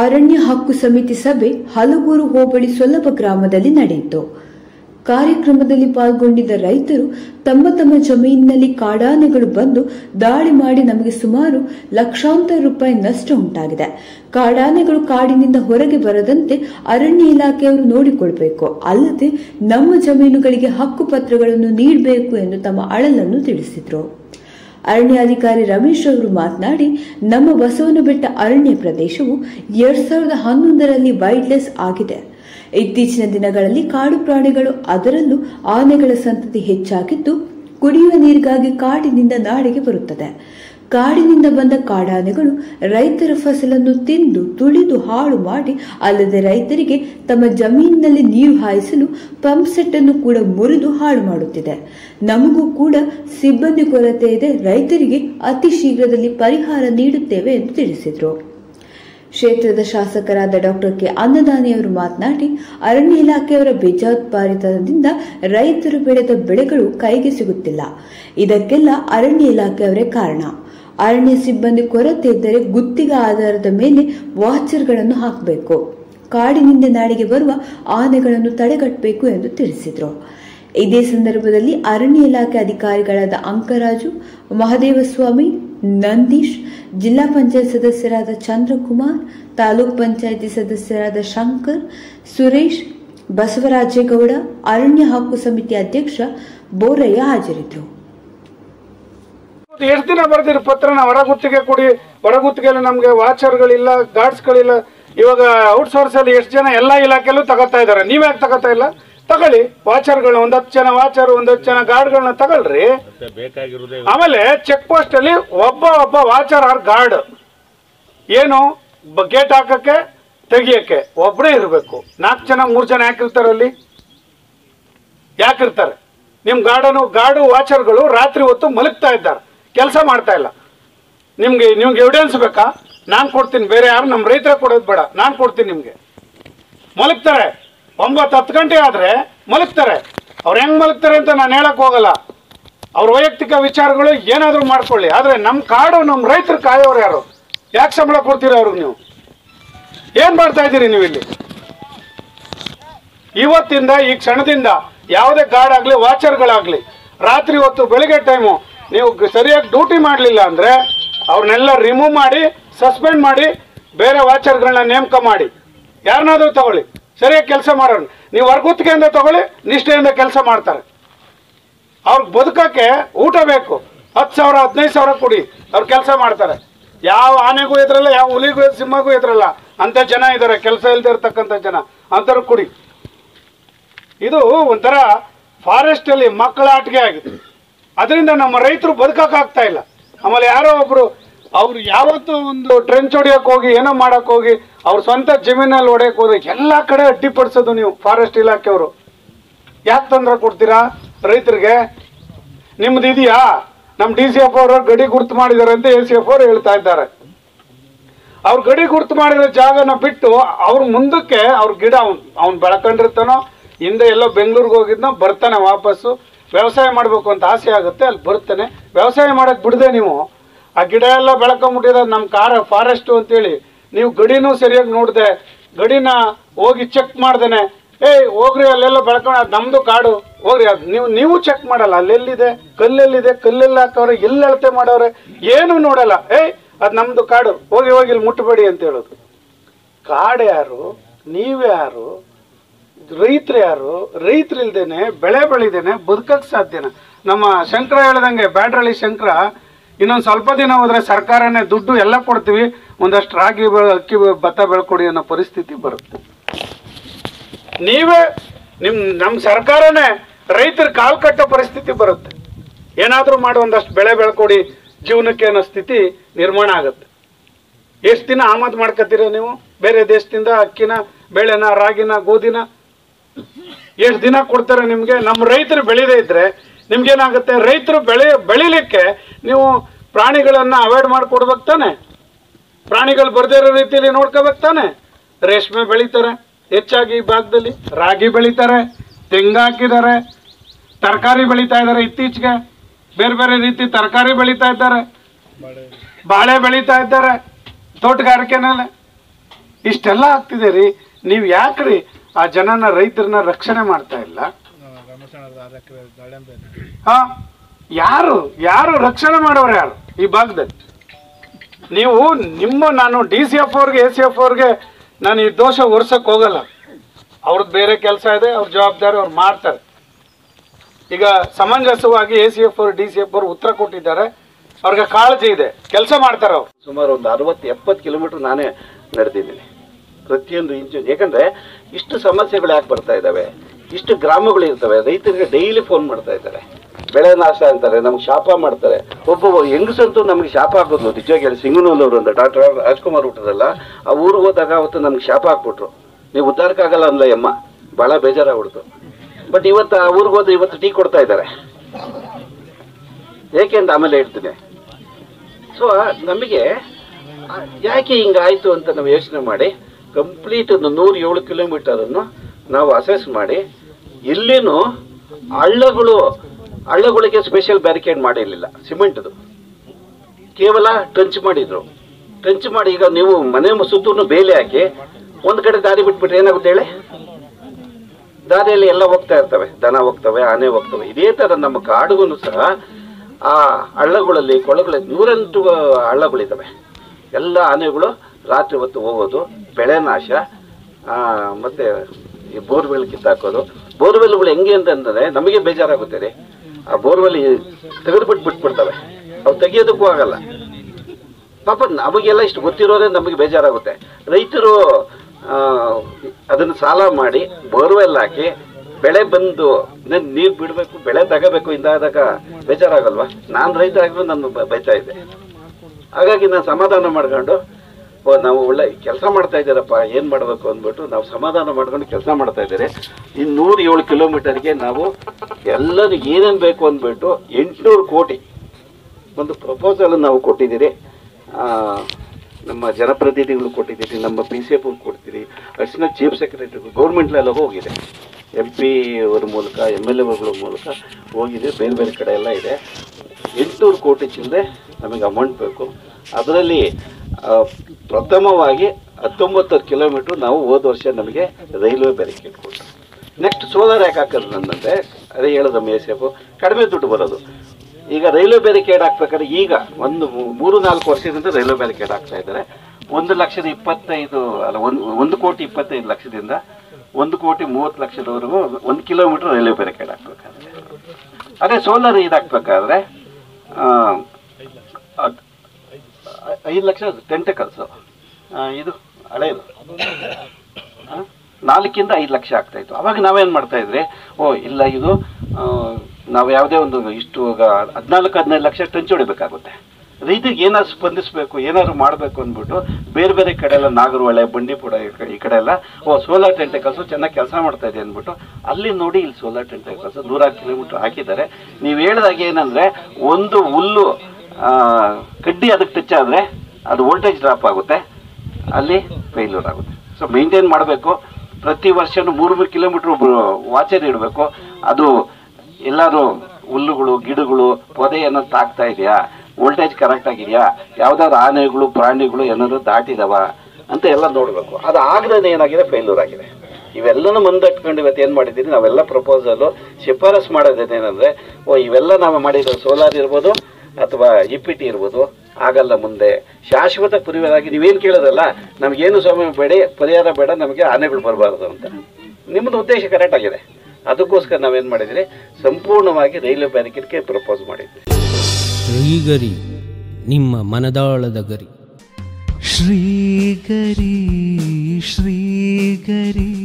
ಅರಣ್ಯ ಹಕ್ಕು ಸಮಿತಿ ಸಭೆ ಹಲಗೂರು ಹೋಬಳಿ ಸೊಲ್ಲಭ ಗ್ರಾಮದಲ್ಲಿ ನಡೆಯಿತು ಕಾರ್ಯಕ್ರಮದಲ್ಲಿ ಪಾಲ್ಗೊಂಡಿದ್ದ ರೈತರು ತಮ್ಮ ತಮ್ಮ ಜಮೀನಿನಲ್ಲಿ ಕಾಡಾನೆಗಳು ಬಂದು ದಾಳಿ ಮಾಡಿ ನಮಗೆ ಸುಮಾರು ಲಕ್ಷಾಂತರ ರೂಪಾಯಿ ನಷ್ಟ ಉಂಟಾಗಿದೆ ಕಾಡಾನೆಗಳು ಕಾಡಿನಿಂದ ಹೊರಗೆ ಬರದಂತೆ ಅರಣ್ಯ ಇಲಾಖೆಯವರು ನೋಡಿಕೊಳ್ಬೇಕು ಅಲ್ಲದೆ ನಮ್ಮ ಜಮೀನುಗಳಿಗೆ ಹಕ್ಕು ಪತ್ರಗಳನ್ನು ನೀಡಬೇಕು ಎಂದು ತಮ್ಮ ಅಳಲನ್ನು ತಿಳಿಸಿದರು ಅರಣ್ಯಾಧಿಕಾರಿ ರಮೇಶ್ ಅವರು ಮಾತನಾಡಿ ನಮ್ಮ ಬಸವನಬೆಟ್ಟ ಅರಣ್ಯ ಪ್ರದೇಶವು ಎರಡ್ ಸಾವಿರದ ಹನ್ನೊಂದರಲ್ಲಿ ವೈಲ್ಡ್ಲೆಸ್ ಆಗಿದೆ ಇತ್ತೀಚಿನ ದಿನಗಳಲ್ಲಿ ಕಾಡು ಪ್ರಾಣಿಗಳು ಅದರಲ್ಲೂ ಆನೆಗಳ ಸಂತತಿ ಹೆಚ್ಚಾಗಿದ್ದು ಕುಡಿಯುವ ನೀರಿಗಾಗಿ ಕಾಡಿನಿಂದ ನಾಡಿಗೆ ಬರುತ್ತದೆ ಕಾಡಿನಿಂದ ಬಂದ ಕಾಡಾನೆಗಳು ರೈತರ ಫಸಲನ್ನು ತಿಂದು ತುಳಿದು ಹಾಳು ಮಾಡಿ ಅಲ್ಲದೆ ರೈತರಿಗೆ ತಮ್ಮ ಜಮೀನಿನಲ್ಲಿ ನೀರು ಹಾಯಿಸಲು ಪಂಪ್ ಸೆಟ್ ಅನ್ನು ಕೂಡ ಮುರಿದು ಹಾಳು ಮಾಡುತ್ತಿದೆ ನಮಗೂ ಕೂಡ ಸಿಬ್ಬಂದಿ ಕೊರತೆ ಇದೆ ರೈತರಿಗೆ ಅತಿ ಶೀಘ್ರದಲ್ಲಿ ಪರಿಹಾರ ನೀಡುತ್ತೇವೆ ಎಂದು ತಿಳಿಸಿದರು ಕ್ಷೇತ್ರದ ಶಾಸಕರಾದ ಡಾಕ್ಟರ್ ಕೆ ಅನ್ನದಾನಿಯವರು ಮಾತನಾಡಿ ಅರಣ್ಯ ಇಲಾಖೆಯವರ ಬೇಜವಾಬ್ದಾರಿತನದಿಂದ ರೈತರು ಬೆಳೆದ ಬೆಳೆಗಳು ಕೈಗೆ ಸಿಗುತ್ತಿಲ್ಲ ಇದಕ್ಕೆಲ್ಲ ಅರಣ್ಯ ಇಲಾಖೆಯವರೇ ಕಾರಣ ಅರಣ್ಯ ಸಿಬ್ಬಂದಿ ಕೊರತೆ ಇದ್ದರೆ ಗುತ್ತಿಗೆ ಆಧಾರದ ಮೇಲೆ ವಾಚರ್ಗಳನ್ನು ಹಾಕಬೇಕು ಕಾಡಿನಿಂದ ನಾಡಿಗೆ ಬರುವ ಆನೆಗಳನ್ನು ತಡೆಗಟ್ಟಬೇಕು ಎಂದು ತಿಳಿಸಿದರು ಇದೇ ಸಂದರ್ಭದಲ್ಲಿ ಅರಣ್ಯ ಇಲಾಖೆ ಅಧಿಕಾರಿಗಳಾದ ಅಂಕರಾಜು ಮಹದೇವಸ್ವಾಮಿ ನಂದೀಶ್ ಜಿಲ್ಲಾ ಪಂಚಾಯತ್ ಸದಸ್ಯರಾದ ಚಂದ್ರಕುಮಾರ್ ತಾಲೂಕ್ ಪಂಚಾಯಿತಿ ಸದಸ್ಯರಾದ ಶಂಕರ್ ಸುರೇಶ್ ಬಸವರಾಜೇಗೌಡ ಅರಣ್ಯ ಹಕ್ಕು ಸಮಿತಿ ಅಧ್ಯಕ್ಷ ಬೋರಯ್ಯ ಹಾಜರಿದ್ದರು ಎಷ್ಟು ದಿನ ಬರ್ದಿರಿ ಪತ್ರನ ಹೊರಗುತ್ತಿಗೆ ಕೊಡಿ ಹೊರಗುತ್ತಿಗೆಯಲ್ಲಿ ನಮ್ಗೆ ವಾಚರ್ಗಳಿಲ್ಲ ಗಾರ್ಡ್ಸ್ಗಳಿಲ್ಲ ಇವಾಗ ಔಟ್ಸೋರ್ಸ್ ಅಲ್ಲಿ ಎಷ್ಟು ಜನ ಎಲ್ಲಾ ಇಲಾಖೆಯಲ್ಲೂ ತಗೋತಾ ಇದಾರೆ ನೀವ್ ಯಾಕೆ ತಗೋತಾ ಇಲ್ಲ ತಗೊಳ್ಳಿ ವಾಚರ್ಗಳನ್ನ ಒಂದ್ ಹತ್ತು ಜನ ವಾಚರ್ ಒಂದ್ ಹತ್ತು ಜನ ಗಾರ್ಡ್ಗಳನ್ನ ತಗೊಳ್ರಿ ಬೇಕಾಗಿರುವುದೇ ಆಮೇಲೆ ಚೆಕ್ ಪೋಸ್ಟ್ ಅಲ್ಲಿ ಒಬ್ಬ ಒಬ್ಬ ವಾಚರ್ ಆರ್ ಗಾರ್ಡ್ ಏನು ಗೇಟ್ ಹಾಕಕ್ಕೆ ತೆಗಿಯಕ್ಕೆ ಒಬ್ಬರೇ ಇರಬೇಕು ನಾಲ್ಕು ಜನ ಮೂರು ಜನ ಯಾಕಿರ್ತಾರೆ ಅಲ್ಲಿ ಯಾಕಿರ್ತಾರೆ ನಿಮ್ ಗಾರ್ಡನು ಗಾರ್ಡು ವಾಚರ್ಗಳು ರಾತ್ರಿ ಹೊತ್ತು ಮಲಗ್ತಾ ಇದ್ದಾರೆ ಕೆಲಸ ಮಾಡ್ತಾ ಇಲ್ಲ ನಿಮ್ಗೆ ನಿಮ್ಗೆ ಎವಿಡೆನ್ಸ್ ಬೇಕಾ ನಾನು ಕೊಡ್ತೀನಿ ಬೇರೆ ಯಾರು ನಮ್ಮ ರೈತರ ಕೊಡೋದು ಬೇಡ ನಾನು ಕೊಡ್ತೀನಿ ನಿಮ್ಗೆ ಮಲಗ್ತಾರೆ ಒಂಬತ್ತು ಹತ್ತು ಗಂಟೆ ಆದ್ರೆ ಮಲಗ್ತಾರೆ ಅವ್ರು ಹೆಂಗ್ ಮಲಗ್ತಾರೆ ಅಂತ ನಾನು ಹೇಳಕ್ ಹೋಗಲ್ಲ ಅವ್ರ ವೈಯಕ್ತಿಕ ವಿಚಾರಗಳು ಏನಾದರೂ ಮಾಡ್ಕೊಳ್ಳಿ ಆದ್ರೆ ನಮ್ಮ ಕಾಡು ನಮ್ಮ ರೈತರು ಕಾಯೋರು ಯಾರು ಯಾಕೆ ಸಂಬಳ ಕೊಡ್ತೀರ ಅವ್ರಿಗೆ ನೀವು ಏನ್ ಮಾಡ್ತಾ ಇದ್ದೀರಿ ನೀವು ಇಲ್ಲಿ ಇವತ್ತಿಂದ ಈ ಕ್ಷಣದಿಂದ ಯಾವುದೇ ಗಾರ್ಡ್ ಆಗಲಿ ವಾಚರ್ಗಳಾಗಲಿ ರಾತ್ರಿ ಹೊತ್ತು ಬೆಳಿಗ್ಗೆ ಟೈಮು ನೀವು ಗ- ಸರಿಯಾಗಿ ಡ್ಯೂಟಿ ಮಾಡಲಿಲ್ಲ ಅಂದರೆ ಅವ್ರನ್ನೆಲ್ಲ ರಿಮೂವ್ ಮಾಡಿ ಸಸ್ಪೆಂಡ್ ಮಾಡಿ ಬೇರೆ ವಾಚರ್ಗಳನ್ನ ನೇಮಕ ಮಾಡಿ ಯಾರನ್ನಾದ್ರೂ ತಗೊಳ್ಳಿ ಸರಿಯಾಗಿ ಕೆಲಸ ಮಾಡೋಣ ನೀವು ಹೊರಗುತ್ತಿಗೆಯಿಂದ ತಗೊಳ್ಳಿ ನಿಷ್ಠೆಯಿಂದ ಕೆಲಸ ಮಾಡ್ತಾರೆ ಅವ್ರಿಗೆ ಬದುಕಕ್ಕೆ ಊಟ ಬೇಕು ಹತ್ತು ಸಾವಿರ ಹದಿನೈದು ಸಾವಿರ ಕೊಡಿ ಅವ್ರು ಕೆಲಸ ಮಾಡ್ತಾರೆ ಯಾವ ಆನೆಗೂ ಎದುರಲ್ಲ ಯಾವ ಹುಲಿಗೂ ಎದುರು ಸಿಂಹಗೂ ಎದುರಲ್ಲ ಅಂತ ಜನ ಇದ್ದಾರೆ ಕೆಲಸ ಇಲ್ಲದೆ ಇರ್ತಕ್ಕಂಥ ಜನ ಅಂಥವ್ರು ಕೊಡಿ ಇದು ಒಂಥರ ಫಾರೆಸ್ಟ್ ಅಲ್ಲಿ ಮಕ್ಕಳ ಆಟಿಕೆ ಆಗಿದೆ ಅದರಿಂದ ನಮ್ಮ ರೈತರು ಬದುಕಕ್ಕಾಗ್ತಾ ಇಲ್ಲ ಆಮೇಲೆ ಯಾರೋ ಒಬ್ರು ಅವ್ರು ಯಾವತ್ತೂ ಒಂದು ಟ್ರೆಂಚ್ ಹೊಡಿಯಕ್ ಹೋಗಿ ಏನೋ ಮಾಡಕ್ ಹೋಗಿ ಅವ್ರ ಸ್ವಂತ ಜಮೀನಲ್ಲಿ ಹೊಡೆಯಕ್ ಹೋದ್ರೆ ಎಲ್ಲಾ ಕಡೆ ಅಡ್ಡಿಪಡಿಸೋದು ನೀವು ಫಾರೆಸ್ಟ್ ಇಲಾಖೆಯವರು ಯಾಕೆ ತೊಂದರೆ ಕೊಡ್ತೀರಾ ರೈತರಿಗೆ ನಿಮ್ದು ಇದೆಯಾ ನಮ್ಮ ಡಿ ಸಿ ಎಫ್ ಅವರು ಗಡಿ ಗುರ್ತು ಮಾಡಿದ್ದಾರೆ ಅಂತ ಎ ಸಿ ಎಫ್ ಅವರು ಹೇಳ್ತಾ ಇದ್ದಾರೆ ಅವ್ರ ಗಡಿ ಗುರ್ತು ಮಾಡಿರೋ ಜಾಗನ ಬಿಟ್ಟು ಅವ್ರ ಮುಂದಕ್ಕೆ ಅವ್ರ ಗಿಡ ಅವ್ನ್ ಅವ್ನ್ ಬೆಳ್ಕೊಂಡಿರ್ತಾನೋ ಹಿಂದೆ ಎಲ್ಲೋ ಬೆಂಗಳೂರಿಗೆ ಹೋಗಿದ್ನೋ ಬರ್ತಾನೆ ವಾಪಸ್ಸು ವ್ಯವಸಾಯ ಮಾಡಬೇಕು ಅಂತ ಆಸೆ ಆಗುತ್ತೆ ಅಲ್ಲಿ ಬರ್ತಾನೆ ವ್ಯವಸಾಯ ಮಾಡಕ್ ಬಿಡದೆ ನೀವು ಆ ಗಿಡ ಎಲ್ಲ ಬೆಳ್ಕೊಂಬಿಟ್ಟಿರೋದು ನಮ್ಮ ಕಾರ ಫಾರೆಸ್ಟು ಅಂತೇಳಿ ನೀವು ಗಡಿನೂ ಸರಿಯಾಗಿ ನೋಡ್ದೆ ಗಡಿನ ಹೋಗಿ ಚೆಕ್ ಮಾಡ್ದೇನೆ ಏಯ್ ಹೋಗ್ರಿ ಅಲ್ಲೆಲ್ಲ ಬೆಳ್ಕೊಂಡು ಅದು ನಮ್ದು ಕಾಡು ಹೋಗ್ರಿ ಅದು ನೀವು ನೀವು ಚೆಕ್ ಮಾಡಲ್ಲ ಅಲ್ಲೆಲ್ಲಿದೆ ಕಲ್ಲೆಲ್ಲಿದೆ ಕಲ್ಲೆಲ್ಲ ಹಾಕವ್ರೆ ಎಲ್ಲಿ ಅಳತೆ ಮಾಡವ್ರೆ ಏನು ನೋಡಲ್ಲ ಏಯ್ ಅದು ನಮ್ದು ಕಾಡು ಹೋಗಿ ಹೋಗಿ ಇಲ್ಲಿ ಮುಟ್ಟಬೇಡಿ ಅಂತ ಹೇಳೋದು ಕಾಡು ಯಾರು ನೀವ್ಯಾರು ರೈತರು ಯಾರು ರೈತರಿಲ್ದೇನೆ ಬೆಳೆ ಬೆಳಿದೇನೆ ಬದುಕಕ್ಕೆ ಸಾಧ್ಯನ ನಮ್ಮ ಶಂಕರ ಹೇಳ್ದಂಗೆ ಬ್ಯಾಡ್ರಳ್ಳಿ ಶಂಕರ ಇನ್ನೊಂದು ಸ್ವಲ್ಪ ದಿನ ಹೋದ್ರೆ ಸರ್ಕಾರನೇ ದುಡ್ಡು ಎಲ್ಲ ಕೊಡ್ತೀವಿ ಒಂದಷ್ಟು ರಾಗಿ ಬೆಳೆ ಅಕ್ಕಿ ಬೆ- ಭತ್ತ ಬೆಳ್ಕೊಡಿ ಅನ್ನೋ ಪರಿಸ್ಥಿತಿ ಬರುತ್ತೆ ನೀವೇ ನಿಮ್ ನಮ್ಮ ಸರ್ಕಾರನೇ ರೈತರ ಕಾಲ್ ಕಟ್ಟೋ ಪರಿಸ್ಥಿತಿ ಬರುತ್ತೆ ಏನಾದರೂ ಮಾಡಿ ಒಂದಷ್ಟು ಬೆಳೆ ಬೆಳ್ಕೊಡಿ ಜೀವನಕ್ಕೆ ಅನ್ನೋ ಸ್ಥಿತಿ ನಿರ್ಮಾಣ ಆಗುತ್ತೆ ಎಷ್ಟು ದಿನ ಆಮದು ಮಾಡ್ಕೊತೀರ ನೀವು ಬೇರೆ ದೇಶದಿಂದ ಅಕ್ಕಿನ ಬೇಳೆನ ರಾಗಿನ ಗೋಧಿನ ಎಷ್ಟು ದಿನ ಕೊಡ್ತಾರೆ ನಿಮಗೆ ನಮ್ಮ ರೈತರು ಬೆಳೆದೇ ಇದ್ರೆ ನಿಮ್ಗೇನಾಗುತ್ತೆ ರೈತರು ಬೆಳೆ ಬೆಳಿಲಿಕ್ಕೆ ನೀವು ಪ್ರಾಣಿಗಳನ್ನ ಅವಾಯ್ಡ್ ಮಾಡಿಕೊಡ್ಬೇಕು ತಾನೆ ಪ್ರಾಣಿಗಳು ಬರ್ದೇ ಇರೋ ರೀತಿಯಲ್ಲಿ ನೋಡ್ಕೋಬೇಕು ತಾನೆ ರೇಷ್ಮೆ ಬೆಳಿತಾರೆ ಹೆಚ್ಚಾಗಿ ಈ ಭಾಗದಲ್ಲಿ ರಾಗಿ ಬೆಳಿತಾರೆ ತೆಂಗು ಹಾಕಿದ್ದಾರೆ ತರಕಾರಿ ಬೆಳೀತಾ ಇದ್ದಾರೆ ಇತ್ತೀಚೆಗೆ ಬೇರೆ ಬೇರೆ ರೀತಿ ತರಕಾರಿ ಬೆಳೀತಾ ಇದ್ದಾರೆ ಬಾಳೆ ಬೆಳೀತಾ ಇದ್ದಾರೆ ತೋಟಗಾರಿಕೆನಲ್ಲಿ ಇಷ್ಟೆಲ್ಲ ಆಗ್ತಿದೆ ರೀ ನೀವು ಯಾಕ್ರಿ ಆ ಜನನ ರೈತರನ್ನ ರಕ್ಷಣೆ ಮಾಡ್ತಾ ಇಲ್ಲ ಹಾ ಯಾರು ಯಾರು ರಕ್ಷಣೆ ಮಾಡೋರು ಯಾರು ಈ ಭಾಗದಲ್ಲಿ ನೀವು ನಿಮ್ಮ ನಾನು ಡಿ ಸಿ ಎಫ್ ಅವ್ರಿಗೆ ಎ ಸಿ ಎಫ್ ಅವ್ರಿಗೆ ನಾನು ಈ ದೋಷ ಹೊರ್ಸಕ್ ಹೋಗಲ್ಲ ಅವ್ರದ್ದು ಬೇರೆ ಕೆಲಸ ಇದೆ ಅವ್ರ ಜವಾಬ್ದಾರಿ ಅವ್ರು ಮಾಡ್ತಾರೆ ಈಗ ಸಮಂಜಸವಾಗಿ ಎ ಸಿ ಎಫ್ ಅವರು ಡಿ ಸಿ ಎಫ್ ಅವರು ಉತ್ತರ ಕೊಟ್ಟಿದ್ದಾರೆ ಅವ್ರಿಗೆ ಕಾಳಜಿ ಇದೆ ಕೆಲಸ ಮಾಡ್ತಾರೆ ಅವ್ರು ಸುಮಾರು ಒಂದು ಅರವತ್ತು ಎಪ್ಪತ್ತು ಕಿಲೋಮೀಟರ್ ನಾನೇ ನಡೆದಿದ್ದೀನಿ ಪ್ರತಿಯೊಂದು ಇಂಚು ಯಾಕಂದ್ರೆ ಇಷ್ಟು ಸಮಸ್ಯೆಗಳು ಯಾಕೆ ಬರ್ತಾ ಇದ್ದಾವೆ ಇಷ್ಟು ಗ್ರಾಮಗಳು ಇರ್ತವೆ ರೈತರಿಗೆ ಡೈಲಿ ಫೋನ್ ಮಾಡ್ತಾ ಇದ್ದಾರೆ ಬೆಳೆ ನಾಶ ಅಂತಾರೆ ನಮ್ಗೆ ಶಾಪ ಮಾಡ್ತಾರೆ ಒಬ್ಬ ಹೆಂಗಸಂತೂ ನಮ್ಗೆ ಶಾಪ ಹಾಕೋದು ನಿಜವಾಗಿ ಹೇಳಿ ಸಿಂಗನೂಲವರು ಅಂತ ಡಾಕ್ಟರ್ ರಾಜ್ಕುಮಾರ್ ಹುಟ್ಟದಲ್ಲ ಆ ಊರಿಗೆ ಹೋದಾಗ ಅವತ್ತು ನಮ್ಗೆ ಶಾಪ ಹಾಕ್ಬಿಟ್ರು ನೀವು ಉದ್ಧಾರಕ್ಕಾಗಲ್ಲ ಅನ್ಲ ಅಮ್ಮ ಭಾಳ ಬೇಜಾರಾಗ್ಬಿಡ್ತು ಬಟ್ ಇವತ್ತು ಆ ಊರಿಗೆ ಹೋದ್ರೆ ಇವತ್ತು ಟೀ ಕೊಡ್ತಾ ಇದ್ದಾರೆ ಏಕೆ ಅಂತ ಆಮೇಲೆ ಹೇಳ್ತೀನಿ ಸೊ ನಮಗೆ ಆ, ಯಾಕೆ ಹಿಂಗಾಯ್ತು ಅಂತ ನಾವು ಯೋಚನೆ ಮಾಡಿ ಕಂಪ್ಲೀಟ್ ಒಂದು ನೂರ ಏಳು ಕಿಲೋಮೀಟರನ್ನು ನಾವು ಅಸೆಸ್ ಮಾಡಿ ಇಲ್ಲಿನೂ ಹಳ್ಳಗಳು ಹಳ್ಳಗಳಿಗೆ ಸ್ಪೆಷಲ್ ಬ್ಯಾರಿಕೇಡ್ ಮಾಡಿರಲಿಲ್ಲ ಸಿಮೆಂಟ್ದು ಕೇವಲ ಟ್ರಂಚ್ ಮಾಡಿದ್ರು ಟ್ರಂಚ್ ಮಾಡಿ ಈಗ ನೀವು ಮನೆ ಸುತ್ತೂ ಬೇಲಿ ಹಾಕಿ ಒಂದು ಕಡೆ ದಾರಿ ಬಿಟ್ಬಿಟ್ರೆ ಏನಾಗುತ್ತೆ ಹೇಳಿ ದಾರಿಯಲ್ಲಿ ಎಲ್ಲ ಹೋಗ್ತಾ ಇರ್ತವೆ ದನ ಹೋಗ್ತವೆ ಆನೆ ಹೋಗ್ತವೆ ಇದೇ ಥರ ನಮ್ಮ ಕಾಡುಗೂ ಸಹ ಆ ಹಳ್ಳಗಳಲ್ಲಿ ಕೊಳಗಳಲ್ಲಿ ನೂರೆಂಟು ಹಳ್ಳಗಳಿದ್ದಾವೆ ಎಲ್ಲ ಆನೆಗಳು ರಾತ್ರಿ ಹೊತ್ತು ಹೋಗೋದು ಬೆಳೆ ನಾಶ ಆ, ಮತ್ತೆ ಈ ಬೋರ್ವೆಲ್ ಕಿತ್ತಾಕೋದು ಬೋರ್ವೆಲ್ಗಳು ಹೆಂಗೆ ಅಂತಂದರೆ ನಮಗೆ ಬೇಜಾರಾಗುತ್ತೆ ರೀ ಆ ಬೋರ್ವೆಲ್ ತೆಗೆದುಬಿಟ್ಟು ಬಿಟ್ಬಿಡ್ತವೆ ಅವು ತೆಗಿಯೋದಕ್ಕೂ ಆಗಲ್ಲ ಪಾಪ ನಮಗೆಲ್ಲ ಇಷ್ಟು ಗೊತ್ತಿರೋದೇ ನಮಗೆ ಬೇಜಾರಾಗುತ್ತೆ ರೈತರು ಆ, ಅದನ್ನು ಸಾಲ ಮಾಡಿ ಬೋರ್ವೆಲ್ ಹಾಕಿ ಬೆಳೆ ಬಂದು ನೀರು ಬಿಡಬೇಕು ಬೆಳೆ ತಗೋಬೇಕು ಇಂದಾದಾಗ ಬೇಜಾರಾಗಲ್ವಾ ನಾನು ರೈತ ಆಗಿದ್ರು ನಾನು ಬ- ಬೈತಾ ಇದ್ದೆ ಹಾಗಾಗಿ ನಾನು ಸಮಾಧಾನ ಮಾಡ್ಕೊಂಡು ಓ ನಾವು ಒಳ್ಳೆ ಕೆಲಸ ಮಾಡ್ತಾ ಇದ್ದೀರಪ್ಪ ಏನು ಮಾಡಬೇಕು ಅಂದ್ಬಿಟ್ಟು ನಾವು ಸಮಾಧಾನ ಮಾಡ್ಕೊಂಡು ಕೆಲಸ ಮಾಡ್ತಾ ಇದ್ದೀರಿ ಇನ್ನು ನೂರ ಏಳು ಕಿಲೋಮೀಟರ್ಗೆ ನಾವು ಎಲ್ಲರೂ ಏನೇನು ಬೇಕು ಅಂದ್ಬಿಟ್ಟು ಎಂಟುನೂರು ಕೋಟಿ ಒಂದು ಪ್ರಪೋಸಲ್ ನಾವು ಕೊಟ್ಟಿದ್ದೀರಿ ಆ, ನಮ್ಮ ಜನಪ್ರತಿನಿಧಿಗಳು ಕೊಟ್ಟಿದ್ದೀರಿ ನಮ್ಮ ಪಿ ಸಿ ಎಫ್ ಕೊಡ್ತೀರಿ ಅಡಿಷನಲ್ ಚೀಫ್ ಸೆಕ್ರೆಟರಿ ಗೌರ್ಮೆಂಟ್ಲೆಲ್ಲ ಹೋಗಿದೆ ಎಂ ಪಿ ಅವರ ಮೂಲಕ ಎಮ್ ಎಲ್ ಎಗಳ ಮೂಲಕ ಹೋಗಿದೆ ಬೇರೆ ಬೇರೆ ಕಡೆ ಎಲ್ಲ ಇದೆ ಎಂಟುನೂರು ಕೋಟಿ ಚಿಲ್ಲರೆ ನಮಗೆ ಅಮೌಂಟ್ ಬೇಕು ಅದರಲ್ಲಿ ಆ, ಪ್ರಥಮವಾಗಿ ಹತ್ತೊಂಬತ್ತು ಕಿಲೋಮೀಟ್ರ್ ನಾವು ಹೋದ ವರ್ಷ ನಮಗೆ ರೈಲ್ವೆ ಬ್ಯಾರಿಕೇಡ್ ಕೊಟ್ಟರು ನೆಕ್ಸ್ಟ್ ಸೋಲಾರ್ ಯಾಕೆ ಹಾಕೋದು ನನ್ನಂತೆ ಅದೇ ಹೇಳೋದು ಎ ಸಿ ಎಫ್ ಕಡಿಮೆ ದುಡ್ಡು ಬರೋದು ಈಗ ರೈಲ್ವೆ ಬ್ಯಾರಿಕೇಡ್ ಹಾಕ್ಬೇಕಾದ್ರೆ ಈಗ ಒಂದು ಮೂ- ಮೂರು ನಾಲ್ಕು ವರ್ಷದಿಂದ ರೈಲ್ವೆ ಬ್ಯಾರಿಕೇಡ್ ಹಾಕ್ತಾ ಇದ್ದಾರೆ ಒಂದು ಲಕ್ಷದ ಇಪ್ಪತ್ತೈದು ಅಲ್ಲ ಒಂದು ಒಂದು ಕೋಟಿ ಇಪ್ಪತ್ತೈದು ಲಕ್ಷದಿಂದ ಒಂದು ಕೋಟಿ ಮೂವತ್ತು ಲಕ್ಷದವರೆಗೂ ಒಂದು ಕಿಲೋಮೀಟರ್ ರೈಲ್ವೆ ಬ್ಯಾರಿಕೇಡ್ ಹಾಕ್ಬೇಕಾದ್ರೆ ಅದೇ ಸೋಲಾರ್ ಇದು ಹಾಕ್ಬೇಕಾದ್ರೆ ಆ, ಅದ್- ಐದು ಲಕ್ಷ ಟೆಂಟಕಲ್ಸು ಇದು ಹಳೇದು ಆ, ನಾಲ್ಕಿಂದ ಐದು ಲಕ್ಷ ಆಗ್ತಾ ಇತ್ತು ಅವಾಗ ನಾವೇನು ಮಾಡ್ತಾ ಇದ್ರಿ ಓ ಇಲ್ಲ ಇದು ಆ, ನಾವು ಯಾವುದೇ ಒಂದು ಇಷ್ಟು ಹದಿನಾಲ್ಕು ಹದಿನೈದು ಲಕ್ಷ ಟಂಚ್ ಹೊಡಿಬೇಕಾಗುತ್ತೆ ರೈತರಿಗೆ ಏನಾದ್ರು ಸ್ಪಂದಿಸಬೇಕು ಏನಾದ್ರು ಮಾಡಬೇಕು ಅಂದ್ಬಿಟ್ಟು ಬೇರೆ ಬೇರೆ ಕಡೆ ಎಲ್ಲ ನಾಗರಹೊಳೆ ಬಂಡೀಪುರ ಈ ಕಡೆ- ಈ ಕಡೆ ಎಲ್ಲ ಓ ಸೋಲಾರ್ ಟೆಂಟಕಲ್ಸು ಚೆನ್ನಾಗಿ ಕೆಲಸ ಮಾಡ್ತಾ ಇದೆ ಅಂದ್ಬಿಟ್ಟು ಅಲ್ಲಿ ನೋಡಿ ಇಲ್ಲಿ ಸೋಲಾರ್ ಟೆಂಟಕಲ್ಸು ನೂರಾರು ಕಿಲೋಮೀಟರ್ ಹಾಕಿದ್ದಾರೆ ನೀವು ಹೇಳಿದಾಗ ಏನಂದರೆ ಒಂದು ಹುಲ್ಲು ಆ, ಕಡ್ಡಿ ಅದಕ್ಕೆ ಟಚ್ ಆದರೆ ಅದು ವೋಲ್ಟೇಜ್ ಡ್ರಾಪ್ ಆಗುತ್ತೆ ಅಲ್ಲಿ ಫೇಲ್ಯೂರ್ ಆಗುತ್ತೆ ಸೊ ಮೇಂಟೈನ್ ಮಾಡಬೇಕು ಪ್ರತಿ ವರ್ಷನೂ ಮೂರು ಮೂರು ಕಿಲೋಮೀಟ್ರ್ ಒಬ್ಬರು ವಾಚರ್ ಇಡಬೇಕು ಅದು ಎಲ್ಲರೂ ಹುಲ್ಲುಗಳು ಗಿಡಗಳು ಪೊದೆ ಏನಾದ್ರು ತಾಗ್ತಾ ಇದೆಯಾ ವೋಲ್ಟೇಜ್ ಕರೆಕ್ಟ್ ಆಗಿದೆಯಾ ಯಾವ್ದಾದ್ರು ಆನೆಗಳು ಪ್ರಾಣಿಗಳು ಏನಾದ್ರು ದಾಟಿದಾವ ಅಂತ ಎಲ್ಲ ನೋಡಬೇಕು ಅದು ಆಗದೇ ಏನಾಗಿದೆ ಫೇಲ್ಯೂರ್ ಆಗಿದೆ ಇವೆಲ್ಲನೂ ಮುಂದಟ್ಕೊಂಡು ಇವತ್ತು ಏನು ಮಾಡಿದ್ದೀವಿ ನಾವೆಲ್ಲ ಪ್ರಪೋಸಲು ಶಿಫಾರಸ್ ಮಾಡೋದೇನೇನೆಂದರೆ ಓ ಇವೆಲ್ಲ ನಾವು ಮಾಡಿರೋ ಸೋಲಾರ್ ಇರ್ಬೋದು ಅಥವಾ ಇ ಪಿ ಟಿ ಇರ್ಬೋದು ಆಗಲ್ಲ ಮುಂದೆ ಶಾಶ್ವತ ಪರಿಹಾರಾಗಿ ನೀವೇನು ಕೇಳೋದಲ್ಲ ನಮಗೇನು ಸ್ವಾಮಿ ಬೇಡ ಪರಿಹಾರ ಬೇಡ ನಮಗೆ ಆನೆಗಳು ಬರಬಾರ್ದು ಅಂತ ನಿಮ್ಮದು ಉದ್ದೇಶ ಕರೆಕ್ಟ್ ಆಗಿದೆ ಅದಕ್ಕೋಸ್ಕರ ನಾವೇನು ಮಾಡಿದ್ರಿ ಸಂಪೂರ್ಣವಾಗಿ ರೈಲ್ವೆ ಬ್ಯಾರಿಕೇಡ್ಗೆ ಪ್ರಪೋಸ್ ಮಾಡಿದ್ವಿ ಶ್ರೀಗರಿ ನಿಮ್ಮ ಮನದಾಳದ ಗರಿ ಶ್ರೀಗರಿ ಶ್ರೀಗರಿ